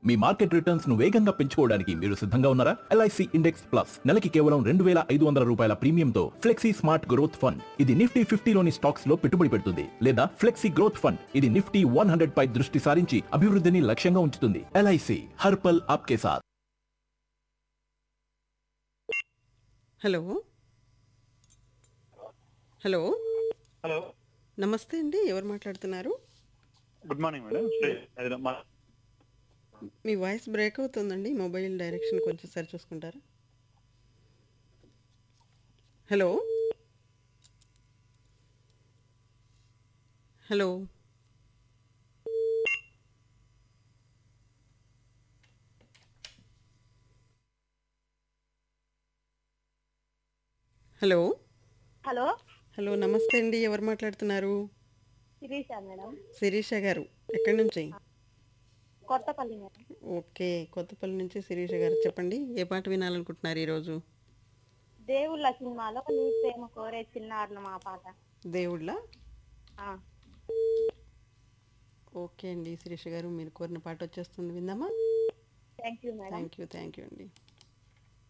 మీ market returns ను వేగంగా పెంచుకోవడానికి మీరు సిద్ధంగా ఉన్నారా ఎల్ఐసి ఇండెక్స్ ప్లస్ నెలకి కేవలం రెండు వేల ఐదు వందల రూపాయల ప్రీమియంతో ఫ్లెక్సీ స్మార్ట్ గ్రోత్ ఫండ్ ఇది నిఫ్టీ ఫిఫ్టీలోని స్టాక్స్ లో పెట్టుబడి పెడుతుంది లేదా ఫ్లెక్సీ గ్రోత్ ఫండ్ ఇది నిఫ్టీ వన్ హండ్రెడ్ పై దృష్టి సారించి అభివృద్ధిని లక్ష్యంగా ఉంచుతుంది ఎల్ఐసి హర్పల్ ఆప్కే సాత్ హలో హలో హలో నమస్తే అండి ఎవరు మాట్లాడుతున్నారు గుడ్ మార్నింగ్ మేడం శ్రీ అది మా మీ వాయిస్ బ్రేక్ అవుతుందండి మొబైల్ డైరెక్షన్ కొంచెం సరి చూసుకుంటారా hello hello hello hello hello నమస్తే అండి ఎవరు మాట్లాడుతున్నారు శిరీష మేడం శిరీష గారు ఎక్కడి నుంచి కొత్తపల్లి మేడం ఓకే కొత్తపల్లి నుంచి శిరీష గారు చెప్పండి ఏ పాట వినాలనుకుంటున్నారు ఈరోజు దేవుళ్ళ సినిమాలో నీ ప్రేమ కోరే చిన్నారులు మా పాట దేవుళ్ళ ఆ, ఓకే అండి శిరీష గారు మీరు కోరిన పాట వచ్చేస్తుంది విందామా thank you madam thank you thank you అండి